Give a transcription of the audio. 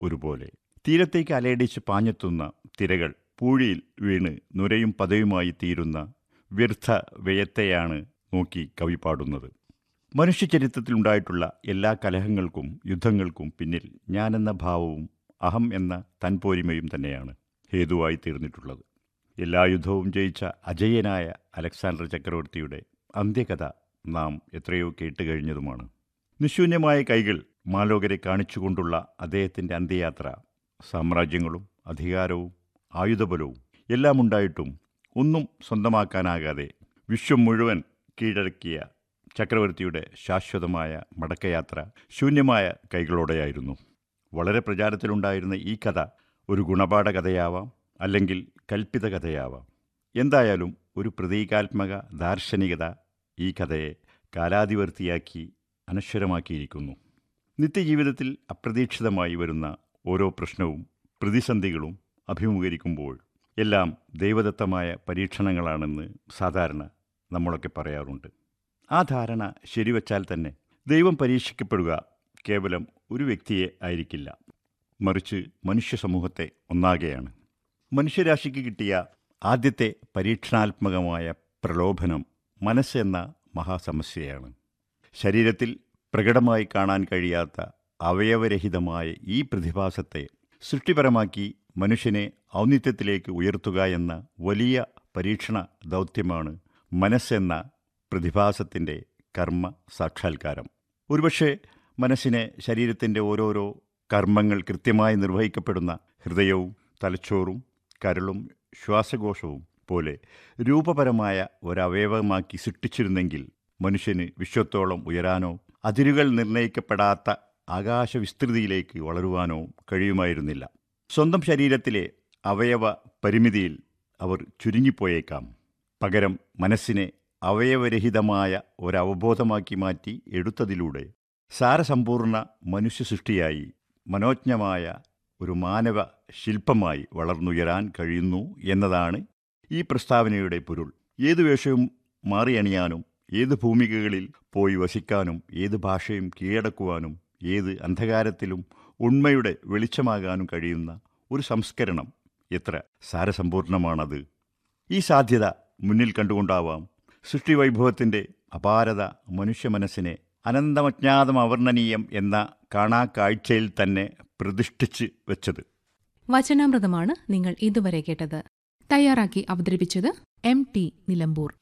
ഒരുപോലെ തീരത്തേക്ക് അലയടിച്ച് പാഞ്ഞെത്തുന്ന തിരകൾ പൂഴിയിൽ വീണ് നുരയും പതയുമായി തീരുന്ന വ്യർത്ഥ വ്യയത്തെയാണ് നോക്കി കവി പാടുന്നത് മനുഷ്യചരിത്രത്തിലുണ്ടായിട്ടുള്ള എല്ലാ കലഹങ്ങൾക്കും യുദ്ധങ്ങൾക്കും പിന്നിൽ ഞാനെന്ന ഭാവവും അഹം എന്ന തൻപോരിമയും തന്നെയാണ് ഹേതുവായി തീർന്നിട്ടുള്ളത് എല്ലാ യുദ്ധവും ജയിച്ച അജയ്യനായ അലക്സാണ്ടർ ചക്രവർത്തിയുടെ അന്ത്യകഥ നാം എത്രയോ കേട്ടുകഴിഞ്ഞതുമാണ് നിശൂന്യമായ കൈകൾ മാലോകരെ കാണിച്ചുകൊണ്ടുള്ള അദ്ദേഹത്തിൻ്റെ അന്ത്യയാത്ര സാമ്രാജ്യങ്ങളും അധികാരവും ആയുധബലവും എല്ലാം ഉണ്ടായിട്ടും ഒന്നും സ്വന്തമാക്കാനാകാതെ വിശ്വം മുഴുവൻ കീഴടക്കിയ ചക്രവർത്തിയുടെ ശാശ്വതമായ മടക്കയാത്ര ശൂന്യമായ കൈകളോടെയായിരുന്നു വളരെ പ്രചാരത്തിലുണ്ടായിരുന്ന ഈ കഥ ഒരു ഗുണപാഠ കഥയാവാം അല്ലെങ്കിൽ കൽപ്പിത കഥയാവാം എന്തായാലും ഒരു പ്രതീകാത്മക ദാർശനികത ഈ കഥയെ കാലാതിവർത്തിയാക്കി അനശ്വരമാക്കിയിരിക്കുന്നു നിത്യജീവിതത്തിൽ അപ്രതീക്ഷിതമായി വരുന്ന ഓരോ പ്രശ്നവും പ്രതിസന്ധികളും അഭിമുഖീകരിക്കുമ്പോൾ എല്ലാം ദൈവദത്തമായ പരീക്ഷണങ്ങളാണെന്ന് സാധാരണ നമ്മളൊക്കെ പറയാറുണ്ട് ആ ധാരണ ശരിവച്ചാൽ തന്നെ ദൈവം പരീക്ഷിക്കപ്പെടുക കേവലം ഒരു വ്യക്തിയെ ആയിരിക്കില്ല മറിച്ച് മനുഷ്യ സമൂഹത്തെ ഒന്നാകെയാണ് മനുഷ്യരാശിക്ക് കിട്ടിയ ആദ്യത്തെ പരീക്ഷണാത്മകമായ പ്രലോഭനം മനസ്സെന്ന മഹാസമസ്യയാണ് ശരീരത്തിൽ പ്രകടമായി കാണാൻ കഴിയാത്ത അവയവരഹിതമായ ഈ പ്രതിഭാസത്തെ സൃഷ്ടിപരമാക്കി മനുഷ്യനെ ഔന്നിത്യത്തിലേക്ക് ഉയർത്തുക എന്ന വലിയ പരീക്ഷണ ദൗത്യമാണ് മനസ്സെന്ന പ്രതിഭാസത്തിൻ്റെ കർമ്മ സാക്ഷാത്കാരം ഒരുപക്ഷെ മനസ്സിനെ ശരീരത്തിൻ്റെ ഓരോരോ കർമ്മങ്ങൾ കൃത്യമായി നിർവഹിക്കപ്പെടുന്ന ഹൃദയവും തലച്ചോറും കരളും ശ്വാസകോശവും പോലെ രൂപപരമായ ഒരവയവമാക്കി സൃഷ്ടിച്ചിരുന്നെങ്കിൽ മനുഷ്യന് വിശ്വത്തോളം ഉയരാനോ അതിരുകൾ നിർണയിക്കപ്പെടാത്ത ആകാശവിസ്തൃതിയിലേക്ക് വളരുവാനോ കഴിയുമായിരുന്നില്ല സ്വന്തം ശരീരത്തിലെ അവയവ പരിമിതിയിൽ അവർ ചുരുങ്ങിപ്പോയേക്കാം പകരം മനസ്സിനെ അവയവരഹിതമായ ഒരവബോധമാക്കി മാറ്റി എടുത്തതിലൂടെ സാരസമ്പൂർണ്ണ മനുഷ്യ സൃഷ്ടിയായി മനോജ്ഞമായ ഒരു മാനവ ശില്പമായി വളർന്നുയരാൻ കഴിയുന്നു എന്നതാണ് ഈ പ്രസ്താവനയുടെ പൊരുൾ ഏതു വേഷവും മാറിയണിയാനും ഏത് ഭൂമികകളിൽ പോയി വസിക്കാനും ഏത് ഭാഷയും കീഴടക്കുവാനും ഏത് അന്ധകാരത്തിലും ഉണ്മയുടെ വെളിച്ചമാകാനും കഴിയുന്ന ഒരു സംസ്കരണം എത്ര സാരസമ്പൂർണമാണത് ഈ സാധ്യത മുന്നിൽ കണ്ടുകൊണ്ടാവാം സൃഷ്ടിവൈഭവത്തിൻ്റെ അപാരത മനുഷ്യ മനസ്സിനെ അനന്തമജ്ഞാതം അവർണ്ണനീയം എന്ന കാണാക്കാഴ്ചയിൽ തന്നെ പ്രതിഷ്ഠിച്ച് വെച്ചത് വചനാമൃതമാണ് നിങ്ങൾ ഇതുവരെ കേട്ടത് തയ്യാറാക്കി അവതരിപ്പിച്ചത് എം ടി നിലമ്പൂർ